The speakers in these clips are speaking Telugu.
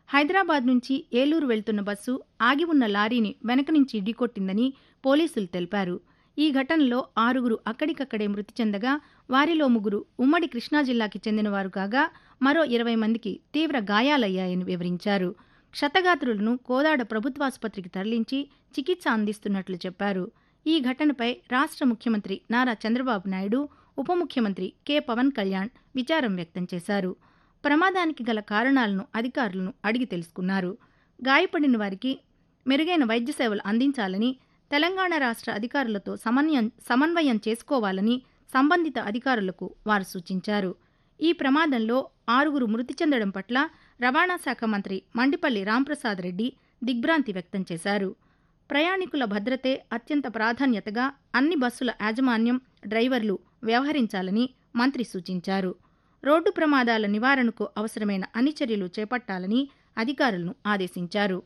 హైదరాబాద్ నుంచి ఏలూరు వెళ్తున్న బస్సు ఆగి ఉన్న లారీని వెనక నుంచి ఢీకొట్టిందని పోలీసులు తెలిపారు ఈ ఘటనలో ఆరుగురు అక్కడికక్కడే మృతి చెందగా వారిలో ముగ్గురు ఉమ్మడి కృష్ణా జిల్లాకి చెందినవారు కాగా మరో ఇరవై మందికి తీవ్ర గాయాలయ్యాయని వివరించారు క్షతగాత్రులను కోదాడ ప్రభుత్వాసుపత్రికి తరలించి చికిత్స అందిస్తున్నట్లు చెప్పారు ఈ ఘటనపై రాష్ట్ర ముఖ్యమంత్రి నారా చంద్రబాబు నాయుడు ఉప ముఖ్యమంత్రి కె పవన్ కళ్యాణ్ విచారం వ్యక్తం చేశారు ప్రమాదానికి గల కారణాలను అధికారులను అడిగి తెలుసుకున్నారు గాయపడిన వారికి మెరుగైన వైద్య సేవలు అందించాలని తెలంగాణ రాష్ట్ర అధికారులతో సమన్వయం సమన్వయం చేసుకోవాలని సంబంధిత అధికారులకు వారు సూచించారు ఈ ప్రమాదంలో ఆరుగురు మృతి చెందడం పట్ల రవాణా శాఖ మంత్రి మండిపల్లి రాంప్రసాద్ రెడ్డి దిగ్భ్రాంతి వ్యక్తం చేశారు ప్రయాణికుల భద్రతే అత్యంత ప్రాధాన్యతగా అన్ని బస్సుల యాజమాన్యం డ్రైవర్లు వ్యవహరించాలని మంత్రి సూచించారు రోడ్డు ప్రమాదాల నివారణకు అవసరమైన అన్ని చర్యలు చేపట్టాలని అధికారులను ఆదేశించారు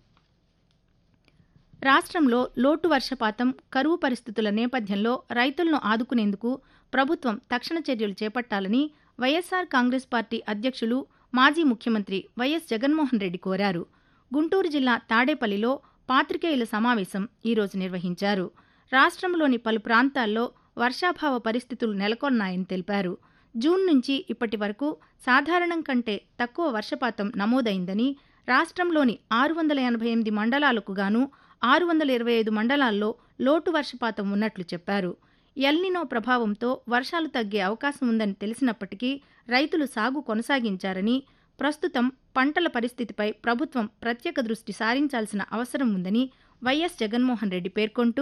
రాష్ట్రంలో లోటు వర్షపాతం కరువు పరిస్థితుల నేపథ్యంలో రైతులను ఆదుకునేందుకు ప్రభుత్వం తక్షణ చర్యలు చేపట్టాలని వైఎస్సార్ కాంగ్రెస్ పార్టీ అధ్యక్షులు మాజీ ముఖ్యమంత్రి వైఎస్ జగన్మోహన్ రెడ్డి కోరారు గుంటూరు జిల్లా తాడేపల్లిలో పాత్రికేయుల సమావేశం ఈరోజు నిర్వహించారు రాష్ట్రంలోని పలు ప్రాంతాల్లో వర్షాభావ పరిస్థితులు నెలకొన్నాయని తెలిపారు జూన్ నుంచి ఇప్పటి వరకు సాధారణం కంటే తక్కువ వర్షపాతం నమోదైందని రాష్ట్రంలోని ఆరు వందల ఎనభై ఎనిమిది మండలాలకు గాను ఆరు వందల ఇరవై ఐదు మండలాల్లో లోటు వర్షపాతం ఉన్నట్లు చెప్పారు ఎల్నినో ప్రభావంతో వర్షాలు తగ్గే అవకాశం ఉందని తెలిసినప్పటికీ రైతులు సాగు కొనసాగించారని ప్రస్తుతం పంటల పరిస్థితిపై ప్రభుత్వం ప్రత్యేక దృష్టి సారించాల్సిన అవసరం ఉందని వైఎస్ జగన్మోహన్ రెడ్డి పేర్కొంటూ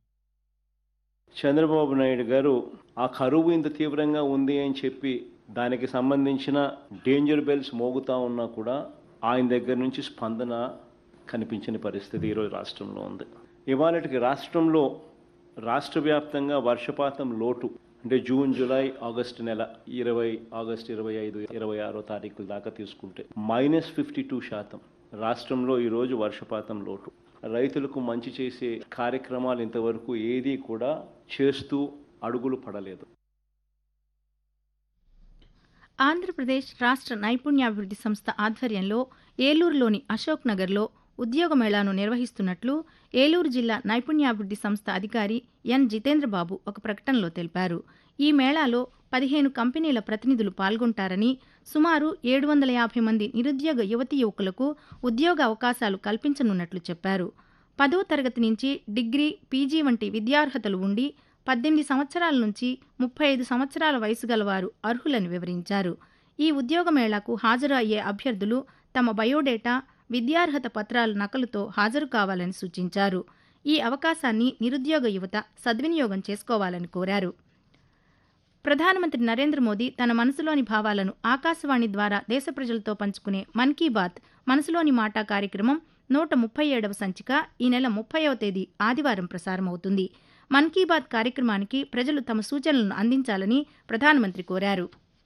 చంద్రబాబు నాయుడు గారు ఆ కరువు ఇంత తీవ్రంగా ఉంది అని చెప్పి దానికి సంబంధించిన డేంజర్ బెల్స్ మోగుతా ఉన్నా కూడా ఆయన దగ్గర నుంచి స్పందన కనిపించని పరిస్థితి ఈరోజు రాష్ట్రంలో ఉంది ఇవాళకి రాష్ట్రంలో రాష్ట్ర వ్యాప్తంగా వర్షపాతం లోటు అంటే జూన్ జూలై ఆగస్టు నెల ఇరవై ఆగస్టు ఇరవై ఐదు ఇరవై ఆరో తారీఖుల దాకా తీసుకుంటే మైనస్ ఫిఫ్టీ టూ శాతం రాష్ట్రంలో ఈరోజు వర్షపాతం లోటు రైతులకు మంచి చేసే కార్యక్రమాలు ఇంతవరకు ఏదీ కూడా చేస్తూ అడుగులు పడలేదు ఆంధ్రప్రదేశ్ రాష్ట్ర నైపుణ్యాభివృద్ధి సంస్థ ఆధ్వర్యంలో ఏలూరులోని అశోక్ నగర్లో ఉద్యోగ మేళాను నిర్వహిస్తున్నట్లు ఏలూరు జిల్లా నైపుణ్యాభివృద్ధి సంస్థ అధికారి ఎన్ జితేంద్రబాబు ఒక ప్రకటనలో తెలిపారు ఈ మేళాలో పదిహేను కంపెనీల ప్రతినిధులు పాల్గొంటారని సుమారు ఏడు వందల యాభై మంది నిరుద్యోగ యువతీ యువకులకు ఉద్యోగ అవకాశాలు కల్పించనున్నట్లు చెప్పారు పదో తరగతి నుంచి డిగ్రీ పీజీ వంటి విద్యార్హతలు ఉండి పద్దెనిమిది సంవత్సరాల నుంచి ముప్పై ఐదు సంవత్సరాల వయసు గలవారు అర్హులని వివరించారు ఈ ఉద్యోగ మేళాకు హాజరు అయ్యే అభ్యర్థులు తమ బయోడేటా విద్యార్హత పత్రాల నకలుతో హాజరు కావాలని సూచించారు ఈ అవకాశాన్ని నిరుద్యోగ యువత సద్వినియోగం చేసుకోవాలని కోరారు ప్రధానమంత్రి నరేంద్ర మోదీ తన మనసులోని భావాలను ఆకాశవాణి ద్వారా దేశ ప్రజలతో పంచుకునే మన్ కీ బాత్ మనసులోని మాట కార్యక్రమం నూట ముప్పై ఏడవ సంచిక ఈ నెల ముప్పైవ తేదీ ఆదివారం ప్రసారమవుతుంది మన్ కీ బాత్ కార్యక్రమానికి ప్రజలు తమ సూచనలను అందించాలని ప్రధానమంత్రి కోరారు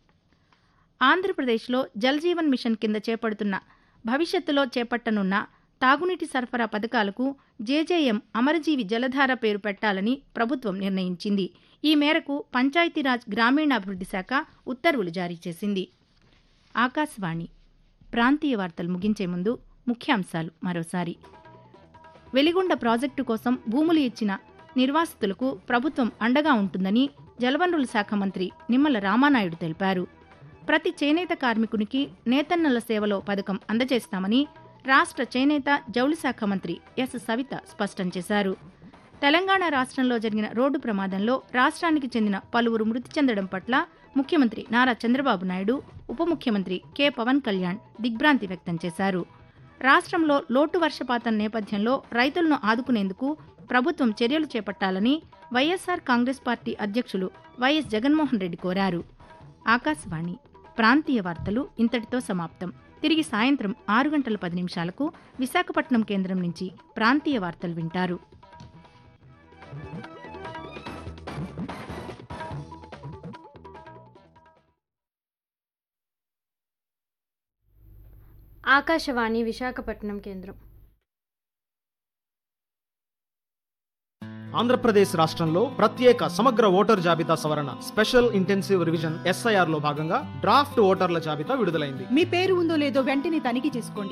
ఆంధ్రప్రదేశ్లో జల్ జీవన్ మిషన్ కింద చేపడుతున్న భవిష్యత్తులో చేపట్టనున్న తాగునీటి సరఫరా పథకాలకు జేజేఎం అమరజీవి జలధార పేరు పెట్టాలని ప్రభుత్వం నిర్ణయించింది ఈ మేరకు పంచాయతీరాజ్ గ్రామీణాభివృద్ధి శాఖ ఉత్తర్వులు జారీ చేసింది ఆకాశవాణి ప్రాంతీయ వార్తలు ముగించే ముందు ముఖ్యాంశాలు మరోసారి వెలిగొండ ప్రాజెక్టు కోసం భూములు ఇచ్చిన నిర్వాసితులకు ప్రభుత్వం అండగా ఉంటుందని జలవనరుల శాఖ మంత్రి నిమ్మల రామానాయుడు తెలిపారు ప్రతి చేనేత కార్మికునికి నేతన్నల సేవలో పథకం అందజేస్తామని రాష్ట్ర చేనేత జౌళి శాఖ మంత్రి ఎస్ సవిత స్పష్టం చేశారు తెలంగాణ రాష్ట్రంలో జరిగిన రోడ్డు ప్రమాదంలో రాష్ట్రానికి చెందిన పలువురు మృతి చెందడం పట్ల ముఖ్యమంత్రి నారా చంద్రబాబు నాయుడు ఉప ముఖ్యమంత్రి కె పవన్ కళ్యాణ్ దిగ్భ్రాంతి వ్యక్తం చేశారు రాష్ట్రంలో లోటు వర్షపాతం నేపథ్యంలో రైతులను ఆదుకునేందుకు ప్రభుత్వం చర్యలు చేపట్టాలని వైఎస్సార్ కాంగ్రెస్ పార్టీ అధ్యక్షులు వైఎస్ జగన్మోహన్ రెడ్డి కోరారు ఆకాశవాణి ప్రాంతీయ వార్తలు ఇంతటితో సమాప్తం తిరిగి సాయంత్రం ఆరు గంటల పది నిమిషాలకు విశాఖపట్నం కేంద్రం నుంచి ప్రాంతీయ వార్తలు వింటారు ఆకాశవాణి విశాఖపట్నం కేంద్రం ఆంధ్రప్రదేశ్ రాష్ట్రంలో ప్రత్యేక సమగ్ర ఓటర్ జాబితా సవరణ స్పెషల్ ఇంటెన్సివ్ రివిజన్ ఎస్ఐఆర్ లో భాగంగా డ్రాఫ్ట్ ఓటర్ల జాబితా విడుదలైంది మీ పేరు ఉందో లేదో వెంటనే తనిఖీ చేసుకోండి